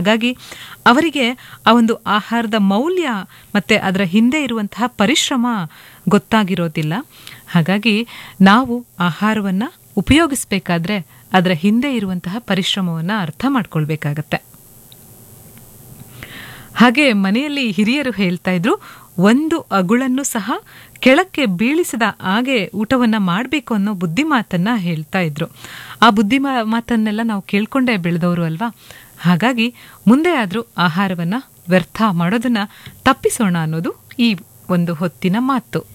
ಹಾಗಾಗಿ ಅವರಿಗೆ ಆ ಒಂದು ಆಹಾರದ ಮೌಲ್ಯ ಮತ್ತು ಅದರ ಹಿಂದೆ ಇರುವಂತಹ ಪರಿಶ್ರಮ ಗೊತ್ತಾಗಿರೋದಿಲ್ಲ ಹಾಗಾಗಿ ನಾವು ಆಹಾರವನ್ನು ಉಪಯೋಗಿಸಬೇಕಾದ್ರೆ ಅದರ ಹಿಂದೆ ಇರುವಂತಹ ಪರಿಶ್ರಮವನ್ನು ಅರ್ಥ ಮಾಡ್ಕೊಳ್ಬೇಕಾಗತ್ತೆ ಹಾಗೆ ಮನೆಯಲ್ಲಿ ಹಿರಿಯರು ಹೇಳ್ತಾ ಇದ್ರು ಒಂದು ಅಗುಳನ್ನು ಸಹ ಕೆಳಕ್ಕೆ ಬೀಳಿಸಿದ ಹಾಗೆ ಊಟವನ್ನ ಮಾಡಬೇಕು ಅನ್ನೋ ಬುದ್ಧಿ ಮಾತನ್ನ ಹೇಳ್ತಾ ಇದ್ರು ಆ ಬುದ್ಧಿ ಮಾತನ್ನೆಲ್ಲ ನಾವು ಕೇಳ್ಕೊಂಡೇ ಬೆಳೆದವರು ಅಲ್ವಾ ಹಾಗಾಗಿ ಮುಂದೆ ಆದರೂ ಆಹಾರವನ್ನ ವ್ಯರ್ಥ ಮಾಡೋದನ್ನ ತಪ್ಪಿಸೋಣ ಅನ್ನೋದು ಈ ಒಂದು ಹೊತ್ತಿನ ಮಾತು